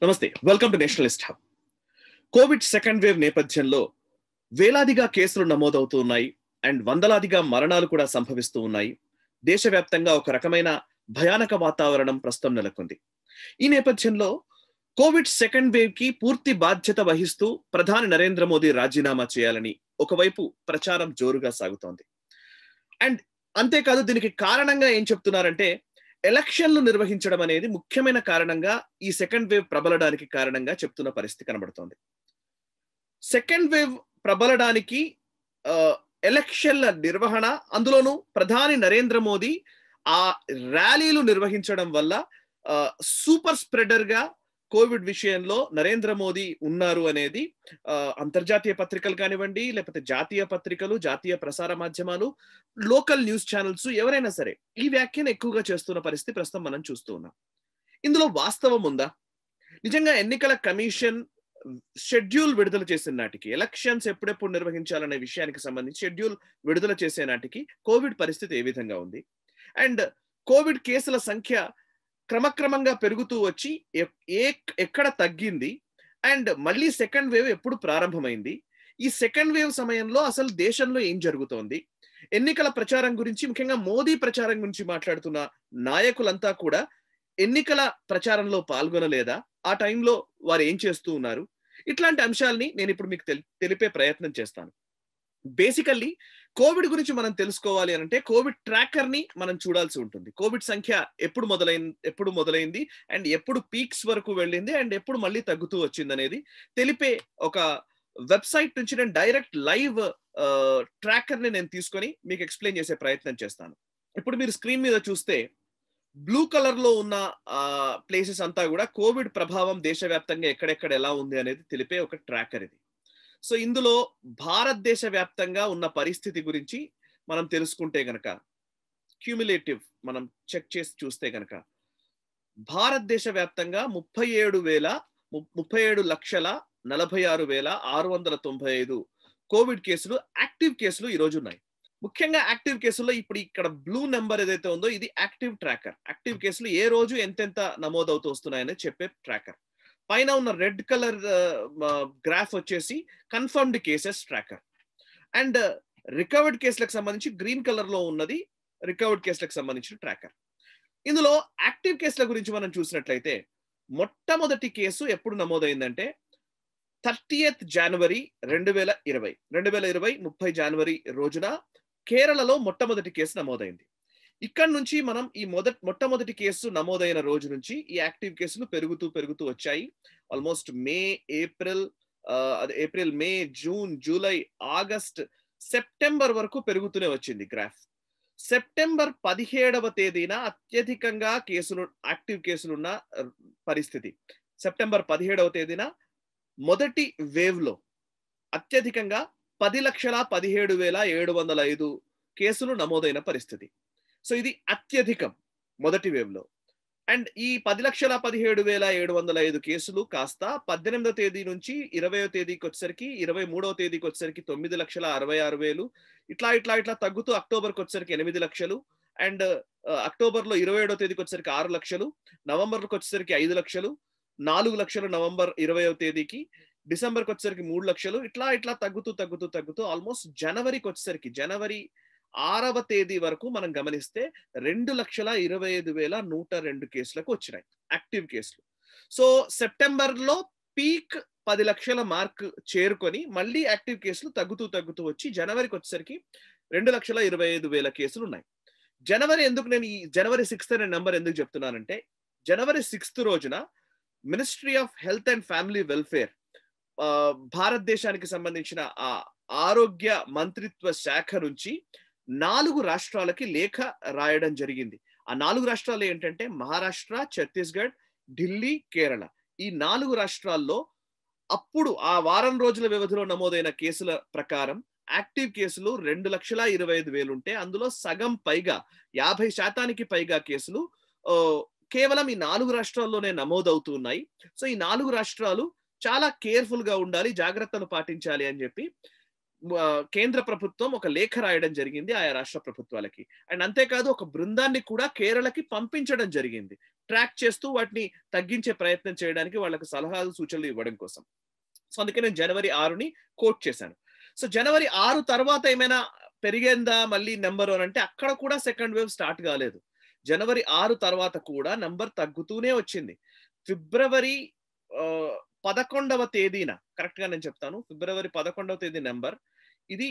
నమస్తే welcome to nationalist hub Covid second wave నేపథ్యంలో వేలాదిగా కేసులు నమోదవుతూ ఉన్నాయి అండ్ వందలాదిగా మరణాలు కూడా సంభవిస్తూ ఉన్నాయి దేశవ్యాప్తంగా ఒక రకమైన భయానక వాతావరణం ప్రస్తుతం నెలకొంది ఈ నేపథ్యంలో కోవిడ్ సెకండ్ వేవ్ కి పూర్తి బాధ్యత వహిస్తూ ప్రధాని నరేంద్ర మోదీ రాజీనామా చేయాలని ఒకవైపు ప్రచారం జోరుగా సాగుతోంది అండ్ అంతేకాదు దీనికి కారణంగా ఏం చెప్తున్నారంటే ఎలక్షన్లు నిర్వహించడం అనేది ముఖ్యమైన కారణంగా ఈ సెకండ్ వేవ్ ప్రబలడానికి కారణంగా చెప్తున్న పరిస్థితి కనబడుతోంది సెకండ్ వేవ్ ప్రబలడానికి ఎలక్షన్ల నిర్వహణ అందులోనూ ప్రధాని నరేంద్ర మోదీ ఆ ర్యాలీలు నిర్వహించడం వల్ల సూపర్ స్ప్రెడర్ గా కోవిడ్ విషయంలో నరేంద్ర మోదీ ఉన్నారు అనేది అంతర్జాతీయ పత్రికలు కానివ్వండి లేకపోతే జాతీయ పత్రికలు జాతీయ ప్రసార మాధ్యమాలు లోకల్ న్యూస్ ఛానల్స్ ఎవరైనా సరే ఈ వ్యాఖ్యను ఎక్కువగా చేస్తున్న పరిస్థితి ప్రస్తుతం మనం చూస్తూ ఉన్నాం ఇందులో వాస్తవం ఉందా నిజంగా ఎన్నికల కమిషన్ షెడ్యూల్ విడుదల చేసిన నాటికి ఎలక్షన్స్ ఎప్పుడెప్పుడు నిర్వహించాలనే విషయానికి సంబంధించి షెడ్యూల్ విడుదల చేసే నాటికి కోవిడ్ పరిస్థితి ఏ విధంగా ఉంది అండ్ కోవిడ్ కేసుల సంఖ్య క్రమక్రమంగా పెరుగుతూ వచ్చి ఏ ఎక్కడ తగ్గింది అండ్ మళ్ళీ సెకండ్ వేవ్ ఎప్పుడు ప్రారంభమైంది ఈ సెకండ్ వేవ్ సమయంలో అసలు దేశంలో ఏం జరుగుతోంది ఎన్నికల ప్రచారం గురించి ముఖ్యంగా మోదీ ప్రచారం గురించి మాట్లాడుతున్న నాయకులంతా కూడా ఎన్నికల ప్రచారంలో పాల్గొనలేదా ఆ టైంలో వారు ఏం చేస్తూ ఉన్నారు ఇట్లాంటి అంశాలని నేను ఇప్పుడు మీకు తెలిపే ప్రయత్నం చేస్తాను బేసికల్లీ కోవిడ్ గురించి మనం తెలుసుకోవాలి అంటే కోవిడ్ ట్రాకర్ ని మనం చూడాల్సి ఉంటుంది కోవిడ్ సంఖ్య ఎప్పుడు మొదలైంది ఎప్పుడు మొదలైంది అండ్ ఎప్పుడు పీక్స్ వరకు వెళ్ళింది అండ్ ఎప్పుడు మళ్ళీ తగ్గుతూ వచ్చింది అనేది తెలిపే ఒక వెబ్సైట్ నుంచి నేను డైరెక్ట్ లైవ్ ట్రాకర్ ని నేను తీసుకొని మీకు ఎక్స్ప్లెయిన్ చేసే ప్రయత్నం చేస్తాను ఇప్పుడు మీరు స్క్రీన్ మీద చూస్తే బ్లూ కలర్ లో ఉన్న ప్లేసెస్ అంతా కూడా కోవిడ్ ప్రభావం దేశవ్యాప్తంగా ఎక్కడెక్కడ ఎలా ఉంది అనేది తెలిపే ఒక ట్రాకర్ ఇది సో ఇందులో భారతదేశ వ్యాప్తంగా ఉన్న పరిస్థితి గురించి మనం తెలుసుకుంటే గనక క్యూములేటివ్ మనం చెక్ చేసి చూస్తే గనక భారతదేశ వ్యాప్తంగా ముప్పై ఏడు వేల ముప్పై ఏడు లక్షల నలభై ఆరు వేల ఆరు వందల తొంభై ఐదు కోవిడ్ కేసులు యాక్టివ్ కేసులు ఈ రోజు ఉన్నాయి ముఖ్యంగా యాక్టివ్ కేసుల్లో ఇప్పుడు ఇక్కడ బ్లూ నెంబర్ ఏదైతే ఉందో ఇది యాక్టివ్ ట్రాకర్ యాక్టివ్ కేసులు ఏ రోజు ఎంతెంత నమోదవుతూ వస్తున్నాయని చెప్పే ట్రాకర్ పైన ఉన్న రెడ్ కలర్ గ్రాఫ్ వచ్చేసి confirmed cases tracker and recovered కేసులకు సంబంధించి గ్రీన్ కలర్ లో ఉన్నది రికవర్డ్ కేసులకు సంబంధించిన ట్రాకర్ ఇందులో యాక్టివ్ కేసుల గురించి మనం చూసినట్లయితే మొట్టమొదటి కేసు ఎప్పుడు నమోదైందంటే థర్టీయత్ జనవరి రెండు వేల ఇరవై రెండు వేల ఇరవై ముప్పై జనవరి రోజున కేరళలో మొట్టమొదటి కేసు నమోదైంది ఇక్కడ నుంచి మనం ఈ మొదటి మొట్టమొదటి కేసు నమోదైన రోజు నుంచి ఈ యాక్టివ్ కేసులు పెరుగుతూ పెరుగుతూ వచ్చాయి almost May April April May June July August September వరకు పెరుగుతూనే వచ్చింది గ్రాఫ్ సెప్టెంబర్ పదిహేడవ తేదీన అత్యధికంగా కేసులు యాక్టివ్ కేసులున్న పరిస్థితి సెప్టెంబర్ పదిహేడవ తేదీన మొదటి వేవ్ లో అత్యధికంగా పది లక్షల పదిహేడు వేల ఏడు వందల ఐదు కేసులు నమోదైన పరిస్థితి సో ఇది అత్యధికం మొదటి వేవ్ లో అండ్ ఈ పది లక్షల పదిహేడు వేల ఏడు వందల ఐదు కేసులు కాస్త పద్దెనిమిదో తేదీ నుంచి ఇరవయో తేదీకి వచ్చేసరికి ఇరవై మూడవ తేదీకి వచ్చేసరికి తొమ్మిది లక్షల అరవై ఆరు వేలు ఇట్లా ఇట్లా ఇట్లా తగ్గుతూ అక్టోబర్కి వచ్చేసరికి ఎనిమిది లక్షలు అండ్ అక్టోబర్ లో ఇరవై ఏడో తేదీకి వచ్చేసరికి ఆరు లక్షలు నవంబర్కి వచ్చేసరికి ఐదు లక్షలు నాలుగు లక్షలు నవంబర్ ఇరవయో తేదీకి డిసెంబర్కి వచ్చేసరికి మూడు లక్షలు ఇట్లా ఇట్లా తగ్గుతూ తగ్గుతూ తగ్గుతూ ఆల్మోస్ట్ జనవరికి వచ్చేసరికి జనవరి ఆరవ తేదీ వరకు మనం గమనిస్తే రెండు లక్షల ఇరవై ఐదు వేల నూట రెండు కేసులకు వచ్చినాయి యాక్టివ్ కేసులు సో సెప్టెంబర్ లో పీక్ పది లక్షల మార్క్ చేరుకొని మళ్ళీ యాక్టివ్ కేసులు తగ్గుతూ తగ్గుతూ వచ్చి జనవరికి వచ్చేసరికి రెండు లక్షల ఇరవై ఐదు వేల కేసులు ఉన్నాయి జనవరి ఎందుకు నేను ఈ జనవరి సిక్స్త్ అనే నెంబర్ ఎందుకు చెప్తున్నానంటే జనవరి సిక్స్త్ రోజున ministry of health and family welfare భారతదేశానికి సంబంధించిన ఆ ఆరోగ్య మంత్రిత్వ శాఖ నుంచి నాలుగు రాష్ట్రాలకి లేఖ రాయడం జరిగింది ఆ నాలుగు రాష్ట్రాలు ఏంటంటే మహారాష్ట్ర ఛత్తీస్గఢ్ ఢిల్లీ కేరళ ఈ నాలుగు రాష్ట్రాల్లో అప్పుడు ఆ వారం రోజుల వ్యవధిలో నమోదైన కేసుల ప్రకారం యాక్టివ్ కేసులు రెండు లక్షల ఇరవై ఐదు వేలు ఉంటే అందులో సగం పైగా యాభై శాతానికి పైగా కేసులు కేవలం ఈ నాలుగు రాష్ట్రాల్లోనే నమోదవుతున్నాయి సో ఈ నాలుగు రాష్ట్రాలు చాలా కేర్ఫుల్ గా ఉండాలి జాగ్రత్తలు పాటించాలి అని చెప్పి కేంద్ర ప్రభుత్వం ఒక లేఖ రాయడం జరిగింది ఆయా రాష్ట్ర ప్రభుత్వాలకి అండ్ అంతేకాదు ఒక బృందాన్ని కూడా కేరళకి పంపించడం జరిగింది ట్రాక్ చేస్తూ వాటిని తగ్గించే ప్రయత్నం చేయడానికి వాళ్ళకి సలహాలు సూచనలు ఇవ్వడం కోసం సో అందుకే నేను జనవరి ఆరుని కోట్ చేశాను సో జనవరి ఆరు తర్వాత ఏమైనా పెరిగిందా మళ్ళీ నెంబర్ అని అంటే అక్కడ కూడా సెకండ్ వేవ్ స్టార్ట్ కాలేదు జనవరి ఆరు తర్వాత కూడా నంబర్ తగ్గుతూనే వచ్చింది ఫిబ్రవరి పదకొండవ తేదీన కరెక్ట్ గా నేను చెప్తాను ఫిబ్రవరి పదకొండవ తేదీ నెంబర్ ఇది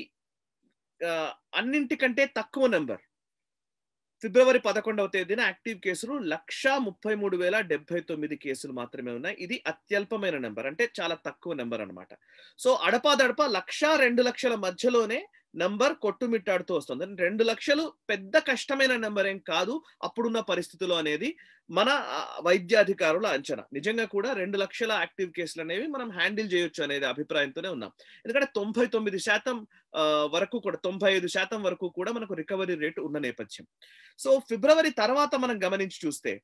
అన్నింటికంటే తక్కువ నెంబర్ ఫిబ్రవరి పదకొండవ తేదీన యాక్టివ్ కేసులు లక్ష ముప్పై మూడు వేల డెబ్బై తొమ్మిది కేసులు మాత్రమే ఉన్నాయి ఇది అత్యల్పమైన నెంబర్ అంటే చాలా తక్కువ నెంబర్ అనమాట సో అడపాదడప లక్ష రెండు లక్షల మధ్యలోనే నంబర్ కొట్టుమిట్టాడుతూ వస్తుంది రెండు లక్షలు పెద్ద కష్టమైన నెంబర్ ఏం కాదు అప్పుడున్న పరిస్థితులు అనేది మన వైద్యాధికారుల అంచనా నిజంగా కూడా రెండు లక్షల యాక్టివ్ కేసులు అనేవి మనం హ్యాండిల్ చేయొచ్చు అనేది అభిప్రాయంతోనే ఉన్నాం ఎందుకంటే తొంభై తొమ్మిది శాతం వరకు కూడా తొంభై ఐదు శాతం వరకు కూడా మనకు రికవరీ రేట్ ఉన్న నేపథ్యం సో ఫిబ్రవరి తర్వాత మనం గమనించి చూస్తే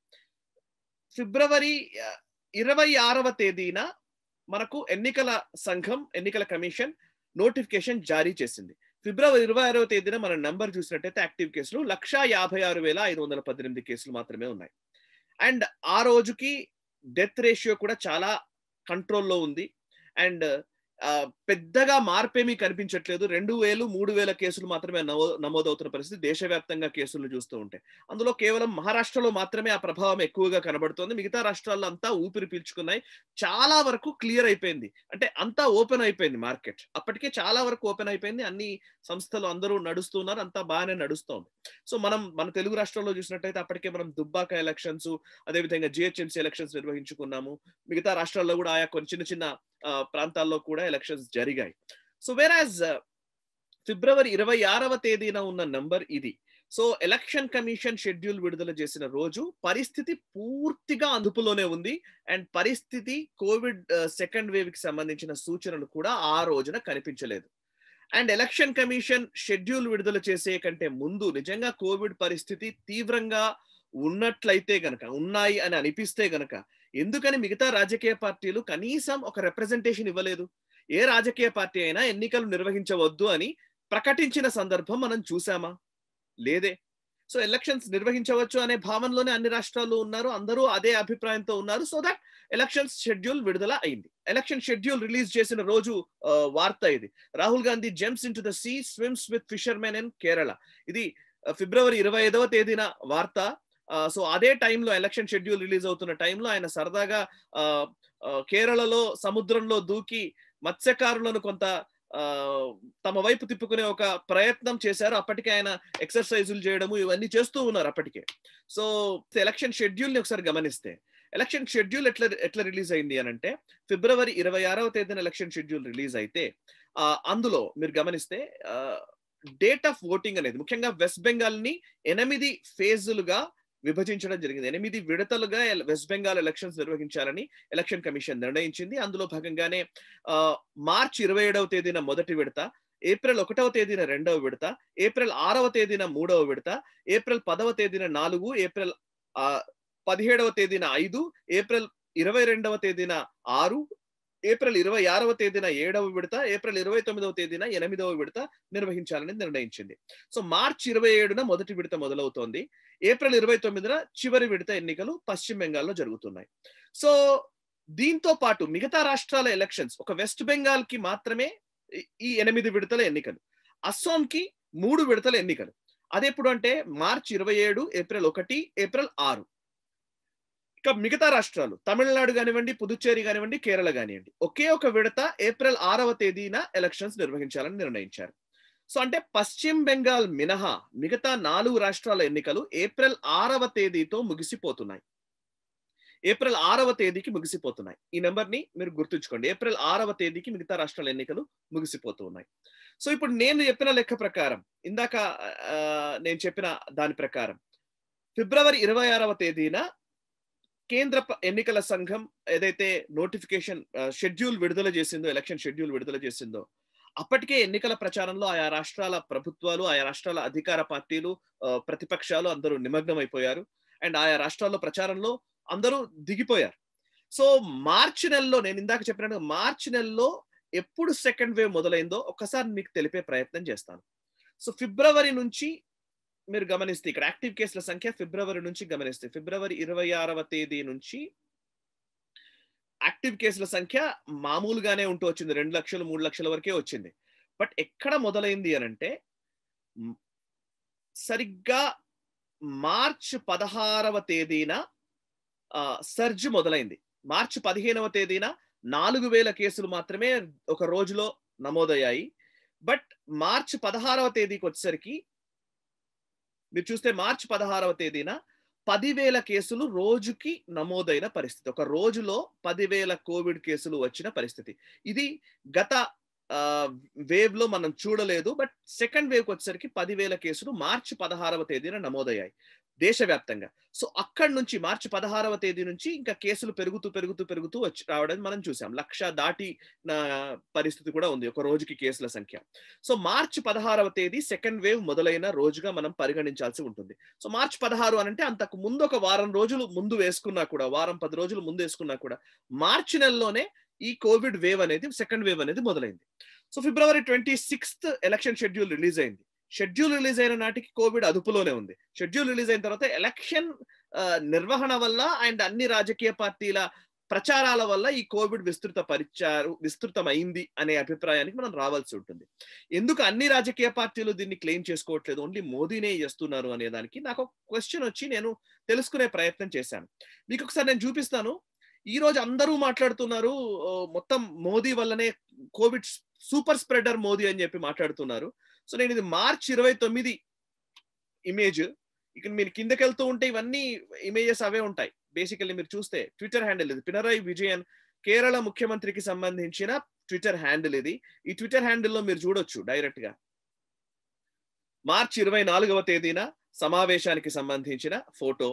ఫిబ్రవరి ఇరవై ఆరవ తేదీన మనకు ఎన్నికల సంఘం ఎన్నికల కమిషన్ నోటిఫికేషన్ జారీ చేసింది ఫిబ్రవరి ఇరవై ఆరవ తేదీన మన నంబర్ చూసినట్టయితే యాక్టివ్ కేసులు లక్ష యాభై ఆరు వేల ఐదు వందల పద్దెనిమిది కేసులు మాత్రమే ఉన్నాయి అండ్ ఆ రోజుకి డెత్ రేషియో కూడా చాలా కంట్రోల్లో ఉంది అండ్ పెద్దగా మార్పేమీ కనిపించట్లేదు రెండు వేలు మూడు వేల కేసులు మాత్రమే నమోదవుతున్న పరిస్థితి దేశవ్యాప్తంగా కేసులు చూస్తూ ఉంటే అందులో కేవలం మహారాష్ట్రలో మాత్రమే ఆ ప్రభావం ఎక్కువగా కనబడుతోంది మిగతా రాష్ట్రాల్లో అంతా ఊపిరి పీల్చుకున్నాయి చాలా వరకు క్లియర్ అయిపోయింది అంటే అంతా ఓపెన్ అయిపోయింది మార్కెట్ అప్పటికే చాలా వరకు ఓపెన్ అయిపోయింది అన్ని సంస్థలు అందరూ నడుస్తున్నారు అంతా బాగానే నడుస్తోంది సో మనం మన తెలుగు రాష్ట్రాల్లో చూసినట్టయితే అప్పటికే మనం దుబ్బాక ఎలక్షన్స్ అదేవిధంగా జిహెచ్ఎంసీ ఎలక్షన్స్ నిర్వహించుకున్నాము మిగతా రాష్ట్రాల్లో కూడా ఆయా కొన్ని చిన్న చిన్న ప్రాంతాల్లో కూడా ఎలక్షన్స్ జరిగాయి సో వేరాజ్ ఫిబ్రవరి ఇరవై ఆరవ తేదీన ఉన్న నంబర్ ఇది సో ఎలక్షన్ కమిషన్ షెడ్యూల్ విడుదల చేసిన రోజు పరిస్థితి పూర్తిగా అదుపులోనే ఉంది అండ్ పరిస్థితి కోవిడ్ సెకండ్ వేవ్ కి సంబంధించిన సూచనలు కూడా ఆ రోజున కనిపించలేదు అండ్ ఎలక్షన్ కమిషన్ షెడ్యూల్ విడుదల చేసే కంటే ముందు నిజంగా కోవిడ్ పరిస్థితి తీవ్రంగా ఉన్నట్లయితే గనక ఉన్నాయి అని అనిపిస్తే గనక ఎందుకని మిగతా రాజకీయ పార్టీలు కనీసం ఒక రిప్రజెంటేషన్ ఇవ్వలేదు ఏ రాజకీయ పార్టీ అయినా ఎన్నికలు నిర్వహించవద్దు అని ప్రకటించిన సందర్భం మనం చూసామా లేదే సో ఎలక్షన్స్ నిర్వహించవచ్చు అనే భావనలోనే అన్ని రాష్ట్రాలు ఉన్నారు అందరూ అదే అభిప్రాయంతో ఉన్నారు సో దట్ ఎలక్షన్స్ షెడ్యూల్ విడుదల అయింది ఎలక్షన్ షెడ్యూల్ రిలీజ్ చేసిన రోజు వార్త ఇది Rahul Gandhi jumps in to the sea swims with fishermen in Kerala ఇది ఫిబ్రవరి ఇరవై ఐదవ తేదీన వార్త సో అదే టైంలో ఎలక్షన్ షెడ్యూల్ రిలీజ్ అవుతున్న టైంలో ఆయన సరదాగా కేరళలో సముద్రంలో దూకి మత్స్యకారులను కొంత తమ వైపు తిప్పుకునే ఒక ప్రయత్నం చేశారు అప్పటికే ఆయన ఎక్సర్సైజులు చేయడము ఇవన్నీ చేస్తూ ఉన్నారు అప్పటికే సో ఎలక్షన్ షెడ్యూల్ ని ఒకసారి గమనిస్తే ఎలక్షన్ షెడ్యూల్ ఎట్లా ఎట్లా రిలీజ్ అయింది అని అంటే ఫిబ్రవరి ఇరవై ఆరవ తేదీన ఎలక్షన్ షెడ్యూల్ రిలీజ్ అయితే అందులో మీరు గమనిస్తే డేట్ ఆఫ్ ఓటింగ్ అనేది ముఖ్యంగా వెస్ట్ బెంగాల్ ని ఎనిమిది ఫేజులుగా విభజించడం జరిగింది ఎనిమిది విడతలుగా వెస్ట్ బెంగాల్ ఎలక్షన్స్ నిర్వహించాలని ఎలక్షన్ కమిషన్ నిర్ణయించింది అందులో భాగంగానే మార్చ్ ఇరవై ఏడవ తేదీన మొదటి విడత ఏప్రిల్ ఒకటవ తేదీన రెండవ విడత ఏప్రిల్ ఆరవ తేదీన మూడవ విడత ఏప్రిల్ పదవ తేదీన నాలుగు ఏప్రిల్ పదిహేడవ తేదీన ఐదు ఏప్రిల్ ఇరవై రెండవ తేదీన ఆరు ఏప్రిల్ ఇరవై ఆరవ తేదీన ఏడవ విడత ఏప్రిల్ ఇరవై తొమ్మిదవ తేదీన ఎనిమిదవ విడత నిర్వహించాలని నిర్ణయించింది సో మార్చ్ ఇరవై ఏడున మొదటి విడత మొదలవుతోంది ఏప్రిల్ ఇరవై తొమ్మిదిన చివరి విడత ఎన్నికలు పశ్చిమ బెంగాల్లో జరుగుతున్నాయి సో దీంతో పాటు మిగతా రాష్ట్రాల ఎలక్షన్స్ ఒక వెస్ట్ బెంగాల్ కి మాత్రమే ఈ ఎనిమిది విడతల ఎన్నికలు అస్సాంకి మూడు విడతల ఎన్నికలు అదెప్పుడు అంటే మార్చ్ ఇరవై ఏడు ఏప్రిల్ ఒకటి ఏప్రిల్ ఆరు ఇక మిగతా రాష్ట్రాలు తమిళనాడు కానివ్వండి పుదుచ్చేరి కానివ్వండి కేరళ కానివ్వండి ఒకే ఒక విడత ఏప్రిల్ ఆరవ తేదీన ఎలక్షన్స్ నిర్వహించాలని నిర్ణయించారు సో అంటే పశ్చిమ బెంగాల్ మినహా మిగతా నాలుగు రాష్ట్రాల ఎన్నికలు ఏప్రిల్ ఆరవ తేదీతో ముగిసిపోతున్నాయి ఏప్రిల్ ఆరవ తేదీకి ముగిసిపోతున్నాయి ఈ నెంబర్ ని మీరు గుర్తుంచుకోండి ఏప్రిల్ ఆరవ తేదీకి మిగతా రాష్ట్రాల ఎన్నికలు ముగిసిపోతూ ఉన్నాయి సో ఇప్పుడు నేను చెప్పిన లెక్క ప్రకారం ఇందాక నేను చెప్పిన దాని ప్రకారం ఫిబ్రవరి ఇరవై ఆరవ తేదీన కేంద్ర ఎన్నికల సంఘం ఏదైతే నోటిఫికేషన్ షెడ్యూల్ విడుదల చేసిందో ఎలక్షన్ షెడ్యూల్ విడుదల చేసిందో అప్పటికే ఎన్నికల ప్రచారంలో ఆయా రాష్ట్రాల ప్రభుత్వాలు ఆయా రాష్ట్రాల అధికార పార్టీలు ప్రతిపక్షాలు అందరూ నిమగ్నమైపోయారు అండ్ ఆయా రాష్ట్రాల్లో ప్రచారంలో అందరూ దిగిపోయారు సో మార్చి నెలలో నేను ఇందాక చెప్పినట్టు మార్చి నెలలో ఎప్పుడు సెకండ్ వేవ్ మొదలైందో ఒకసారి మీకు తెలిపే ప్రయత్నం చేస్తాను సో ఫిబ్రవరి నుంచి మీరు గమనిస్తే ఇక్కడ యాక్టివ్ కేసుల సంఖ్య ఫిబ్రవరి నుంచి గమనిస్తే ఫిబ్రవరి ఇరవై ఆరవ తేదీ నుంచి యాక్టివ్ కేసుల సంఖ్య మామూలుగానే ఉంటూ వచ్చింది రెండు లక్షలు మూడు లక్షల వరకే వచ్చింది బట్ ఎక్కడ మొదలైంది అని అంటే సరిగ్గా మార్చ్ పదహారవ తేదీన సర్జ్ మొదలైంది మార్చ్ పదిహేనవ తేదీన నాలుగు వేల కేసులు మాత్రమే ఒక రోజులో నమోదయ్యాయి బట్ మార్చ్ పదహారవ తేదీకి వచ్చేసరికి మీరు చూస్తే మార్చ్ పదహారవ తేదీన పదివేల కేసులు రోజుకి నమోదైన పరిస్థితి ఒక రోజులో పదివేల కోవిడ్ కేసులు వచ్చిన పరిస్థితి ఇది గత వేవ్ లో మనం చూడలేదు బట్ సెకండ్ వేవ్ వచ్చేసరికి పదివేల కేసులు మార్చి పదహారవ తేదీన నమోదయ్యాయి దేశవ్యాప్తంగా సో అక్కడి నుంచి మార్చి పదహారవ తేదీ నుంచి ఇంకా కేసులు పెరుగుతూ పెరుగుతూ పెరుగుతూ వచ్చి రావడం మనం చూసాం లక్ష దాటి పరిస్థితి కూడా ఉంది ఒక రోజుకి కేసుల సంఖ్య సో మార్చి పదహారవ తేదీ సెకండ్ వేవ్ మొదలైన రోజుగా మనం పరిగణించాల్సి ఉంటుంది సో మార్చి పదహారు అనంటే అంతకు ముందు ఒక వారం రోజులు ముందు వేసుకున్నా కూడా వారం పది రోజులు ముందు వేసుకున్నా కూడా మార్చి నెలలోనే ఈ కోవిడ్ వేవ్ అనేది సెకండ్ వేవ్ అనేది మొదలైంది సో ఫిబ్రవరి twenty sixth election schedule release అయింది షెడ్యూల్ రిలీజ్ అయిన నాటికి కోవిడ్ అదుపులోనే ఉంది షెడ్యూల్ రిలీజ్ అయిన తర్వాత ఎలక్షన్ నిర్వహణ వల్ల అండ్ అన్ని రాజకీయ పార్టీల ప్రచారాల వల్ల ఈ కోవిడ్ విస్తృత పరిచారు విస్తృతమైంది అనే అభిప్రాయానికి మనం రావాల్సి ఉంటుంది ఎందుకు అన్ని రాజకీయ పార్టీలు దీన్ని క్లెయిమ్ చేసుకోవట్లేదు ఓన్లీ మోదీనే చేస్తున్నారు అనే దానికి నాకు ఒక క్వశ్చన్ వచ్చి నేను తెలుసుకునే ప్రయత్నం చేశాను మీకు ఒకసారి నేను చూపిస్తాను ఈ రోజు అందరూ మాట్లాడుతున్నారు మొత్తం మోదీ వల్లనే కోవిడ్ సూపర్ స్ప్రెడర్ మోదీ అని చెప్పి మాట్లాడుతున్నారు సో నేను ఇది మార్చ్ ఇరవై తొమ్మిది ఇమేజ్ ఇక మీరు కిందకి వెళ్తూ ఉంటే ఇవన్నీ ఇమేజెస్ అవే ఉంటాయి బేసికల్లీ మీరు చూస్తే ట్విట్టర్ హ్యాండిల్ ఇది పినరాయి విజయన్ కేరళ ముఖ్యమంత్రికి సంబంధించిన ట్విట్టర్ హ్యాండిల్ ఇది ఈ ట్విట్టర్ హ్యాండిల్లో మీరు చూడొచ్చు డైరెక్ట్ గా మార్చ్ ఇరవై నాలుగవ తేదీన సమావేశానికి సంబంధించిన ఫోటో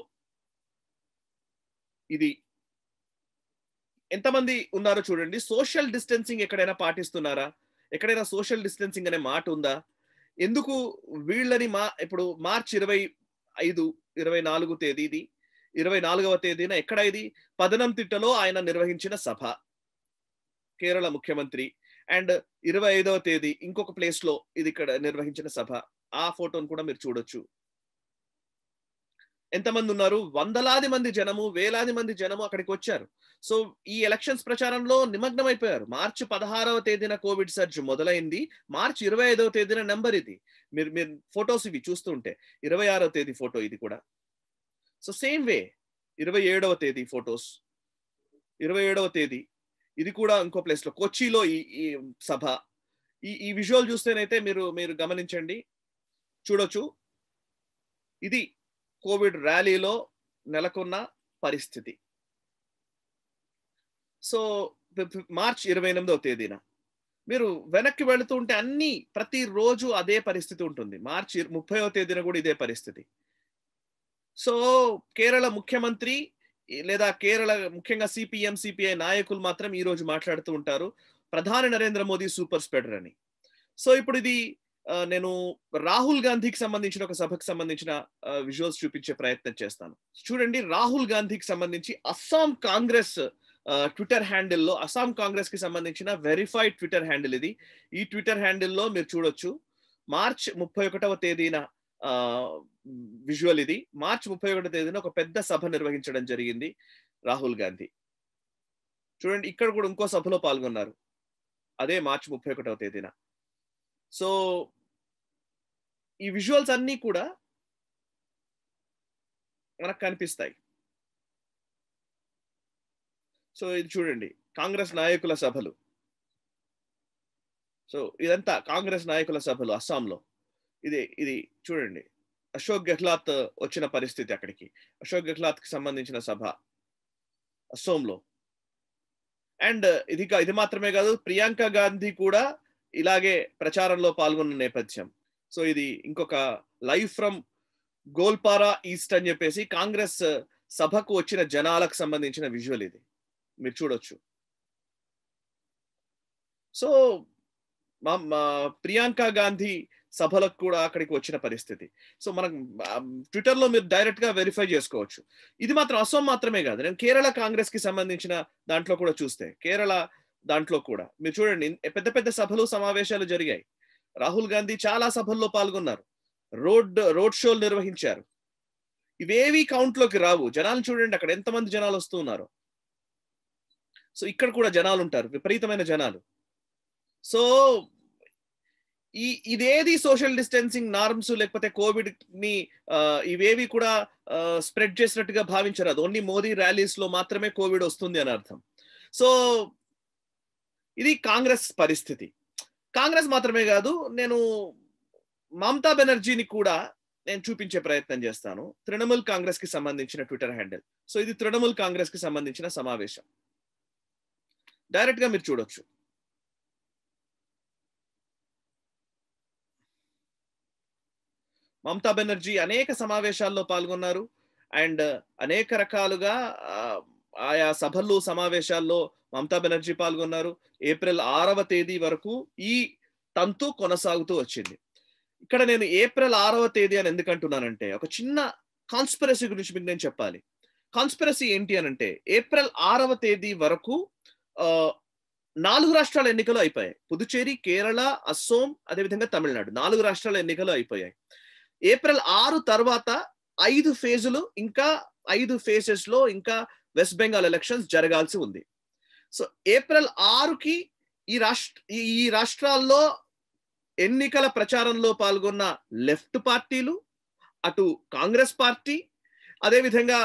ఇది ఎంతమంది ఉన్నారో చూడండి సోషల్ డిస్టెన్సింగ్ ఎక్కడైనా పాటిస్తున్నారా ఎక్కడైనా సోషల్ డిస్టెన్సింగ్ అనే మాట ఉందా ఎందుకు వీళ్ళని మా ఇప్పుడు మార్చ్ ఇరవై ఐదు ఇరవై నాలుగు తేదీది ఇరవై నాలుగవ తేదీన ఎక్కడ ఇది పదనంతిట్టలో ఆయన నిర్వహించిన సభ కేరళ ముఖ్యమంత్రి అండ్ ఇరవై ఐదవ తేదీ ఇంకొక ప్లేస్ లో ఇది ఇక్కడ నిర్వహించిన సభ ఆ ఫోటోను కూడా మీరు చూడొచ్చు ఎంతమంది ఉన్నారు వందలాది మంది జనము వేలాది మంది జనము అక్కడికి వచ్చారు సో ఈ ఎలక్షన్స్ ప్రచారంలో నిమగ్నం అయిపోయారు మార్చి పదహారవ తేదీన కోవిడ్ సర్జ్ మొదలైంది మార్చి ఇరవై ఐదవ తేదీన నెంబర్ ఇది మీరు మీరు ఫొటోస్ ఇవి చూస్తుంటే ఇరవై ఆరవ తేదీ ఫోటో ఇది కూడా సో సేమ్ వే ఇరవై ఏడవ తేదీ ఫొటోస్ ఇరవై ఏడవ తేదీ ఇది కూడా ఇంకో ప్లేస్ లో కొచ్చిలో ఈ ఈ సభ ఈ ఈ విజువల్ చూస్తేనైతే మీరు మీరు గమనించండి చూడొచ్చు ఇది కోవిడ్ ర్యాలీలో నెలకొన్న పరిస్థితి సో మార్చ్ ఇరవై ఎనిమిదవ తేదీన మీరు వెనక్కి వెళుతూ ఉంటే అన్ని ప్రతిరోజు అదే పరిస్థితి ఉంటుంది మార్చి ముప్పైవ తేదీన కూడా ఇదే పరిస్థితి సో కేరళ ముఖ్యమంత్రి లేదా కేరళ ముఖ్యంగా సిపిఎం సిపిఐ నాయకులు మాత్రం ఈ రోజు మాట్లాడుతూ ఉంటారు ప్రధాని నరేంద్ర మోదీ సూపర్ స్ప్రెడర్ అని సో ఇప్పుడు ఇది నేను రాహుల్ గాంధీకి సంబంధించిన ఒక సభకు సంబంధించిన విజువల్స్ చూపించే ప్రయత్నం చేస్తాను చూడండి రాహుల్ గాంధీకి సంబంధించి అస్సాం కాంగ్రెస్ ట్విట్టర్ హ్యాండిల్లో అస్సాం కాంగ్రెస్ కి సంబంధించిన వెరిఫైడ్ ట్విట్టర్ హ్యాండిల్ ఇది ఈ ట్విట్టర్ హ్యాండిల్లో మీరు చూడొచ్చు మార్చ్ ముప్పై ఒకటవ తేదీన విజువల్ ఇది మార్చ్ ముప్పై ఒకటో తేదీన ఒక పెద్ద సభ నిర్వహించడం జరిగింది రాహుల్ గాంధీ చూడండి ఇక్కడ కూడా ఇంకో సభలో పాల్గొన్నారు అదే మార్చ్ ముప్పై ఒకటవ తేదీన సో ఈ విజువల్స్ అన్నీ కూడా మనకు కనిపిస్తాయి సో ఇది చూడండి కాంగ్రెస్ నాయకుల సభలు సో ఇదంతా కాంగ్రెస్ నాయకుల సభలు అస్సాంలో ఇది ఇది చూడండి అశోక్ గెహ్లాత్ వచ్చిన పరిస్థితి అక్కడికి అశోక్ గెహ్లాత్ కి సంబంధించిన సభ అస్సోంలో అండ్ ఇది ఇది మాత్రమే కాదు ప్రియాంక గాంధీ కూడా ఇలాగే ప్రచారంలో పాల్గొన్న నేపథ్యం సో ఇది ఇంకొక లైవ్ ఫ్రమ్ గోల్పారా ఈస్ట్ అని చెప్పేసి కాంగ్రెస్ సభకు వచ్చిన జనాలకు సంబంధించిన విజువల్ ఇది మీరు చూడొచ్చు సో మా ప్రియాంక గాంధీ సభలకు కూడా అక్కడికి వచ్చిన పరిస్థితి సో మనం ట్విట్టర్ లో మీరు డైరెక్ట్ గా వెరిఫై చేసుకోవచ్చు ఇది మాత్రం అసోం మాత్రమే కాదు నేను కేరళ కాంగ్రెస్ కి సంబంధించిన దాంట్లో కూడా చూస్తే కేరళ దాంట్లో కూడా మీరు చూడండి ఇన్- పెద్ద పెద్ద సభలు సమావేశాలు జరిగాయి రాహుల్ గాంధీ చాలా సభల్లో పాల్గొన్నారు రోడ్ రోడ్ షోలు నిర్వహించారు ఇవేవి కౌంట్ లోకి రావు జనాలు చూడండి అక్కడ ఎంతమంది జనాలు వస్తూ ఉన్నారు సో ఇక్కడ కూడా జనాలు ఉంటారు విపరీతమైన జనాలు సో ఈ ఇదేది సోషల్ డిస్టెన్సింగ్ నార్మ్స్ లేకపోతే కోవిడ్ ని ఆ, ఇవేవి కూడా స్ప్రెడ్ చేసినట్టుగా భావించరు అది ఓన్లీ మోదీ ర్యాలీస్ లో మాత్రమే కోవిడ్ వస్తుంది అని అర్థం సో ఇది కాంగ్రెస్ పరిస్థితి కాంగ్రెస్ మాత్రమే కాదు నేను మమతా బెనర్జీని కూడా నేను చూపించే ప్రయత్నం చేస్తాను తృణమూల్ కాంగ్రెస్ కి సంబంధించిన ట్విట్టర్ హ్యాండిల్ సో ఇది తృణమూల్ కాంగ్రెస్ కి సంబంధించిన సమావేశం డైరెక్ట్ గా మీరు చూడొచ్చు మమతా బెనర్జీ అనేక సమావేశాల్లో పాల్గొన్నారు అండ్ అనేక రకాలుగా ఆ, ఆయా సభల్లో సమావేశాల్లో మమతా బెనర్జీ పాల్గొన్నారు ఏప్రిల్ ఆరవ తేదీ వరకు ఈ తంతు కొనసాగుతూ వచ్చింది ఇక్కడ నేను ఏప్రిల్ ఆరవ తేదీ అని ఎందుకు అంటున్నానంటే ఒక చిన్న కాన్స్పిరసీ గురించి మీకు నేను చెప్పాలి కాన్స్పిరసీ ఏంటి అని అంటే ఏప్రిల్ ఆరవ తేదీ వరకు ఆ, నాలుగు రాష్ట్రాల ఎన్నికలు అయిపోయాయి పుదుచేరి కేరళ అస్సోం అదేవిధంగా తమిళనాడు నాలుగు రాష్ట్రాల ఎన్నికలు అయిపోయాయి ఏప్రిల్ ఆరు తర్వాత ఐదు ఫేజులు ఇంకా ఐదు ఫేజెస్ లో ఇంకా వెస్ట్ బెంగాల్ ఎలక్షన్స్ జరగాల్సి ఉంది సో ఏప్రిల్ ఆరుకి ఈ రాష్ట్ర ఈ- ఈ రాష్ట్రాల్లో ఎన్నికల ప్రచారంలో పాల్గొన్న లెఫ్ట్ పార్టీలు అటు కాంగ్రెస్ పార్టీ అదేవిధంగా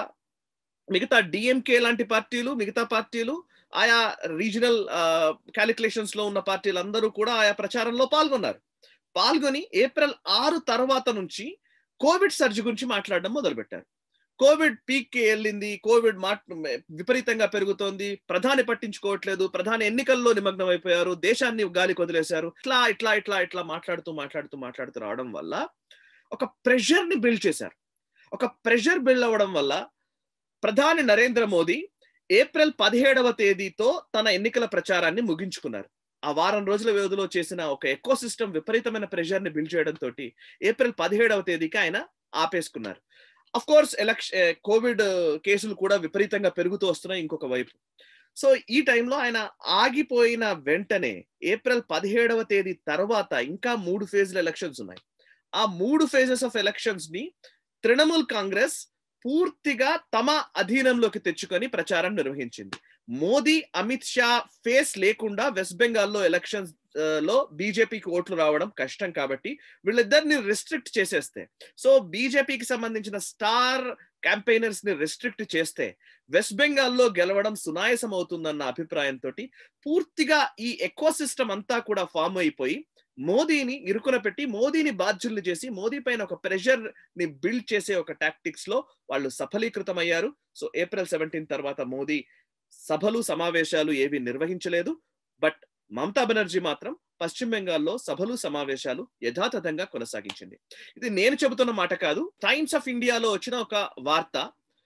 మిగతా డిఎంకే లాంటి పార్టీలు మిగతా పార్టీలు ఆయా రీజనల్ క్యాలిక్యులేషన్స్ లో ఉన్న పార్టీలందరూ కూడా ఆయా ప్రచారంలో పాల్గొన్నారు పాల్గొని ఏప్రిల్ ఆరు తర్వాత నుంచి కోవిడ్ సర్జ్ గురించి మాట్లాడడం మొదలుపెట్టారు కోవిడ్ పీక్ కి వెళ్ళింది కోవిడ్ మాట్ విపరీతంగా పెరుగుతోంది ప్రధాని పట్టించుకోవట్లేదు ప్రధాని ఎన్నికల్లో నిమగ్నం అయిపోయారు దేశాన్ని గాలి వదిలేశారు ఇట్లా ఇట్లా ఇట్లా ఇట్లా మాట్లాడుతూ మాట్లాడుతూ మాట్లాడుతూ రావడం వల్ల ఒక ప్రెషర్ ని బిల్డ్ చేశారు ఒక ప్రెషర్ బిల్డ్ అవ్వడం వల్ల ప్రధాని నరేంద్ర మోదీ ఏప్రిల్ పదిహేడవ తేదీతో తన ఎన్నికల ప్రచారాన్ని ముగించుకున్నారు ఆ వారం రోజుల వ్యవధిలో చేసిన ఒక ఎకో సిస్టమ్ విపరీతమైన ప్రెషర్ ని బిల్డ్ చేయడం తోటి ఏప్రిల్ పదిహేడవ తేదీకి ఆయన ఆపేసుకున్నారు అఫ్ కోర్స్ ఎలక్షన్ కోవిడ్ కేసులు కూడా విపరీతంగా పెరుగుతూ వస్తున్నాయి ఇంకొక వైపు సో ఈ టైంలో ఆయన ఆగిపోయిన వెంటనే ఏప్రిల్ పదిహేడవ తేదీ తర్వాత ఇంకా మూడు ఫేజ్ల ఎలక్షన్స్ ఉన్నాయి ఆ మూడు ఫేజెస్ ఆఫ్ ఎలక్షన్స్ ని తృణమూల్ కాంగ్రెస్ పూర్తిగా తమ అధీనంలోకి తెచ్చుకొని ప్రచారం నిర్వహించింది మోదీ అమిత్ షా ఫేస్ లేకుండా వెస్ట్ బెంగాల్లో ఎలక్షన్స్ లో బీజేపీకి ఓట్లు రావడం కష్టం కాబట్టి వీళ్ళిద్దరిని రిస్ట్రిక్ట్ చేసేస్తే సో బీజేపీకి సంబంధించిన స్టార్ క్యాంపెయినర్స్ ని రిస్ట్రిక్ట్ చేస్తే వెస్ట్ బెంగాల్లో గెలవడం సునాయసం అవుతుందన్న అభిప్రాయంతో పూర్తిగా ఈ ఎకో సిస్టమ్ అంతా కూడా ఫామ్ అయిపోయి మోదీని ఇరుకున పెట్టి మోదీని బాధ్యులు చేసి మోదీ పైన ఒక ప్రెషర్ ని బిల్డ్ చేసే ఒక టాక్టిక్స్ లో వాళ్ళు సఫలీకృతం అయ్యారు సో ఏప్రిల్ సెవెంటీన్ తర్వాత మోదీ సభలు సమావేశాలు ఏవి నిర్వహించలేదు బట్ మమతా బెనర్జీ మాత్రం పశ్చిమ బెంగాల్లో సభలు సమావేశాలు యథాతథంగా కొనసాగించింది ఇది నేను చెబుతున్న మాట కాదు టైమ్స్ ఆఫ్ ఇండియాలో వచ్చిన ఒక వార్త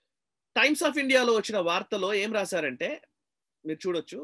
టైమ్స్ ఆఫ్ ఇండియాలో వచ్చిన వార్తలో ఏం రాశారంటే మీరు చూడొచ్చు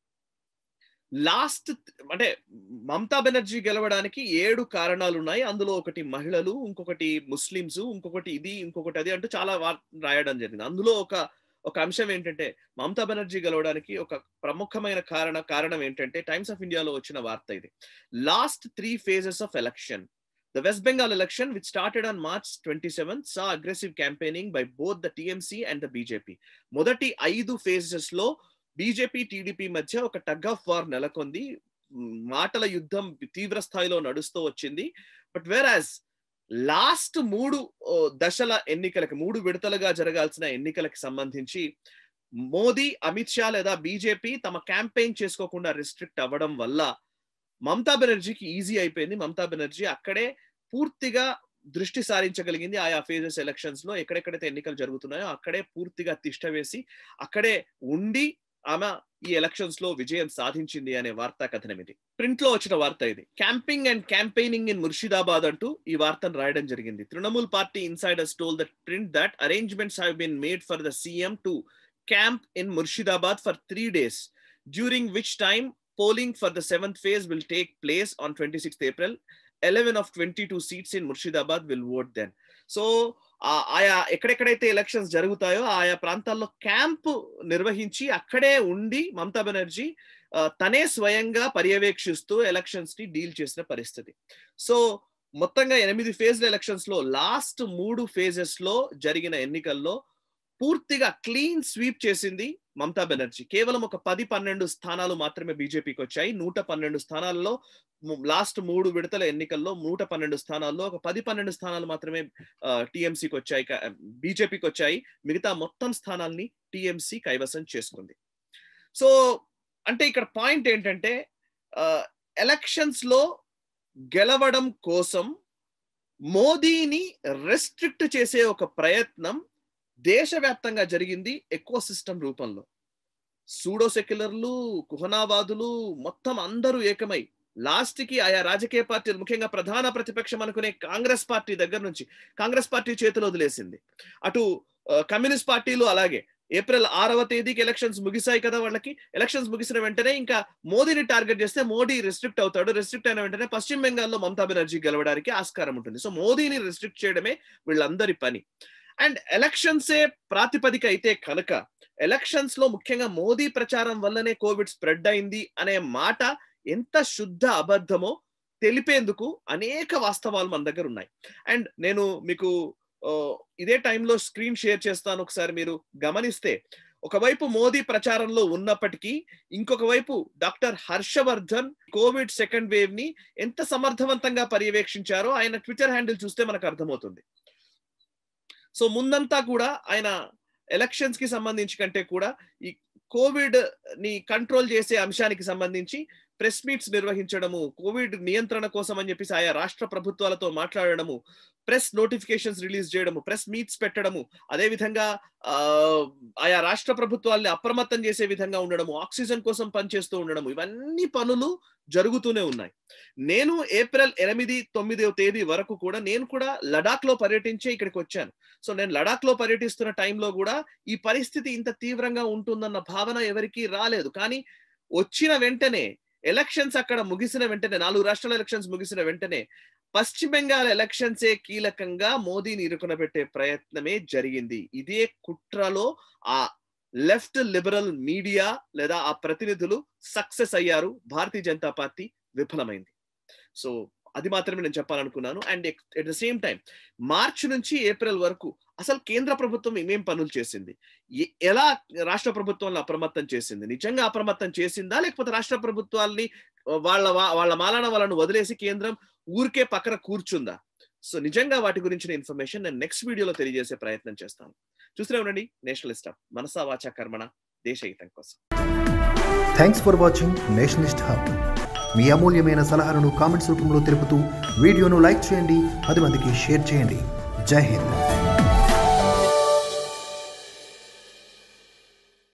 లాస్ట్ అంటే మమతా బెనర్జీ గెలవడానికి ఏడు కారణాలు ఉన్నాయి అందులో ఒకటి మహిళలు ఇంకొకటి ముస్లిమ్స్ ఇంకొకటి ఇది ఇంకొకటి అది అంటూ చాలా రాయడం జరిగింది అందులో ఒక ఒక అంశం ఏంటంటే మమతా బెనర్జీ గెలవడానికి ఒక ప్రముఖమైన కారణ కారణం ఏంటంటే టైమ్స్ ఆఫ్ ఇండియాలో వచ్చిన వార్త ఇది last three phases of election The West Bengal election, which started on March 27, saw aggressive campaigning by both the TMC and the BJP. మొదటి ఐదు ఫేజెస్ లో బీజేపీ టీడీపీ మధ్య ఒక టగ్ ఆఫ్ వార్ నెలకొంది మాటల యుద్ధం తీవ్ర స్థాయిలో నడుస్తూ వచ్చింది బట్ వేర్ యాజ్ లాస్ట్ మూడు దశల ఎన్నికలకి మూడు విడతలుగా జరగాల్సిన ఎన్నికలకు సంబంధించి మోదీ అమిత్ షా లేదా బీజేపీ తమ క్యాంపెయిన్ చేసుకోకుండా రిస్ట్రిక్ట్ అవ్వడం వల్ల మమతా బెనర్జీకి ఈజీ అయిపోయింది మమతా బెనర్జీ అక్కడే పూర్తిగా దృష్టి సారించగలిగింది ఆయా ఫేజెస్ ఎలక్షన్స్ లో ఎక్కడెక్కడైతే ఎన్నికలు జరుగుతున్నాయో అక్కడే పూర్తిగా తిష్ట వేసి అక్కడే ఉండి ఆమె ఈ ఎలక్షన్స్ లో విజయం సాధించింది అనే వార్తా కథనం ఇది ప్రింట్ లో వచ్చిన వార్త ఇది camping and campaigning in Murshidabad అంటూ ఈ వార్తను రాయడం జరిగింది Trinamool party insiders told that Print that arrangements have been made for the CM to camp in Murshidabad for three days during which time polling for the seventh phase will take place on 26th April. 11 of 22 seats in Murshidabad will vote then. So ఆయా ఎక్కడెక్కడైతే elections జరుగుతాయో ఆయా ప్రాంతాల్లో camp నిర్వహించి అక్కడే ఉండి మమతా బెనర్జీ ఆ, తనే స్వయంగా పర్యవేక్షిస్తూ ఎలక్షన్స్ ని డీల్ చేసిన పరిస్థితి సో మొత్తంగా ఎనిమిది ఫేజ్ల ఎలక్షన్స్ లో లాస్ట్ మూడు ఫేజెస్ లో జరిగిన ఎన్నికల్లో పూర్తిగా క్లీన్ స్వీప్ చేసింది మమతా బెనర్జీ కేవలం ఒక పది పన్నెండు స్థానాలు మాత్రమే బీజేపీకి వచ్చాయి నూట పన్నెండు స్థానాల్లో లాస్ట్ మూడు విడతల ఎన్నికల్లో నూట పన్నెండు స్థానాల్లో ఒక పది పన్నెండు స్థానాలు మాత్రమే టిఎంసీకి వచ్చాయి బీజేపీకి వచ్చాయి మిగతా మొత్తం స్థానాల్ని టిఎంసీ కైవసం చేసుకుంది సో అంటే ఇక్కడ పాయింట్ ఏంటంటే ఎలక్షన్స్ లో గెలవడం కోసం మోదీని రెస్ట్రిక్ట్ చేసే ఒక ప్రయత్నం దేశవ్యాప్తంగా జరిగింది ఎక్కువ సిస్టమ్ రూపంలో సూడో సెక్యులర్లు కుహనావాదులు మొత్తం అందరూ ఏకమై లాస్ట్ కి ఆయా రాజకీయ పార్టీలు ముఖ్యంగా ప్రధాన ప్రతిపక్షం అనుకునే కాంగ్రెస్ పార్టీ దగ్గర నుంచి కాంగ్రెస్ పార్టీ చేతిలో వదిలేసింది అటు కమ్యూనిస్ట్ పార్టీలు అలాగే ఏప్రిల్ ఆరవ తేదీకి ఎలక్షన్స్ ముగిశాయి కదా వాళ్ళకి ఎలక్షన్స్ ముగిసిన వెంటనే ఇంకా మోదీని టార్గెట్ చేస్తే మోడీ రెస్ట్రిక్ట్ అవుతాడు రెస్ట్రిక్ట్ అయిన వెంటనే పశ్చిమ బెంగాల్లో మమతా బెనర్జీ గెలవడానికి ఆస్కారం ఉంటుంది సో మోదీని రెస్ట్రిక్ట్ చేయడమే వీళ్ళందరి పని అండ్ ఎలక్షన్సే ప్రాతిపదిక అయితే కనుక ఎలక్షన్స్ లో ముఖ్యంగా మోదీ ప్రచారం వల్లనే కోవిడ్ స్ప్రెడ్ అయింది అనే మాట ఎంత శుద్ధ అబద్ధమో తెలిపేందుకు అనేక వాస్తవాలు మన దగ్గర ఉన్నాయి అండ్ నేను మీకు ఇదే టైంలో స్క్రీన్ షేర్ చేస్తాను ఒకసారి మీరు గమనిస్తే ఒకవైపు మోదీ ప్రచారంలో ఉన్నప్పటికీ ఇంకొక వైపు doctor Harshvardhan Covid second wave ని ఎంత సమర్థవంతంగా పర్యవేక్షించారో ఆయన ట్విట్టర్ హ్యాండిల్ చూస్తే మనకు అర్థమవుతుంది సో ముందంతా కూడా ఆయన ఎలక్షన్స్ కి సంబంధించి కంటే కూడా ఈ కోవిడ్ ని కంట్రోల్ చేసే అంశానికి సంబంధించి ప్రెస్ మీట్స్ నిర్వహించడము కోవిడ్ నియంత్రణ కోసం అని చెప్పేసి ఆయా రాష్ట్ర ప్రభుత్వాలతో మాట్లాడడము ప్రెస్ నోటిఫికేషన్స్ రిలీజ్ చేయడము ప్రెస్ మీట్స్ పెట్టడము అదే విధంగా ఆయా రాష్ట్ర ప్రభుత్వాల్ని అప్రమత్తం చేసే విధంగా ఉండడము ఆక్సిజన్ కోసం పనిచేస్తూ ఉండడము ఇవన్నీ పనులు జరుగుతూనే ఉన్నాయి నేను ఏప్రిల్ ఎనిమిది తొమ్మిదవ తేదీ వరకు కూడా నేను కూడా లడాక్ లో పర్యటించే ఇక్కడికి వచ్చాను సో నేను లడాక్ లో పర్యటిస్తున్న టైంలో కూడా ఈ పరిస్థితి ఇంత తీవ్రంగా ఉంటుందన్న భావన ఎవరికీ రాలేదు కానీ వచ్చిన వెంటనే ఎలక్షన్స్ అక్కడ ముగిసిన వెంటనే నాలుగు రాష్ట్రాల ఎలక్షన్స్ ముగిసిన వెంటనే పశ్చిమ బెంగాల్ ఎలక్షన్సే కీలకంగా మోదీని ఇరుకునబెట్టే ప్రయత్నమే జరిగింది ఇదే కుట్రలో ఆ లెఫ్ట్ లిబరల్ మీడియా లేదా ఆ ప్రతినిధులు సక్సెస్ అయ్యారు భారతీయ జనతా పార్టీ విఫలమైంది సో అది మాత్రమే నేను చెప్పాలనుకున్నాను and at the same time March నుంచి ఏప్రిల్ వరకు అసలు కేంద్ర ప్రభుత్వం ఏమేం పనులు చేసింది ఎలా రాష్ట్ర ప్రభుత్వాలను అప్రమత్తం చేసింది నిజంగా అప్రమత్తం చేసిందా లేకపోతే రాష్ట్ర ప్రభుత్వాల్ని వాళ్ళ వాళ్ళ మాలన వాళ్ళను వదిలేసి కేంద్రం ఊరికే పక్కన కూర్చుందా సో నిజంగా వాటి గురించిన ఇన్ఫర్మేషన్ నేను నెక్స్ట్ వీడియోలో తెలియజేసే ప్రయత్నం చేస్తాను చూస్తూనే ఉండండి నేషనల్ ఇష్టం మనసా వాచా కర్మణ దేశహితం కోసం thanks for watching nationalist hub మీ అమూల్యమైన సలహాలను కామెంట్స్ రూపంలో తెలుపుతూ వీడియోను లైక్ చేయండి పది మందికి షేర్ చేయండి జై హింద్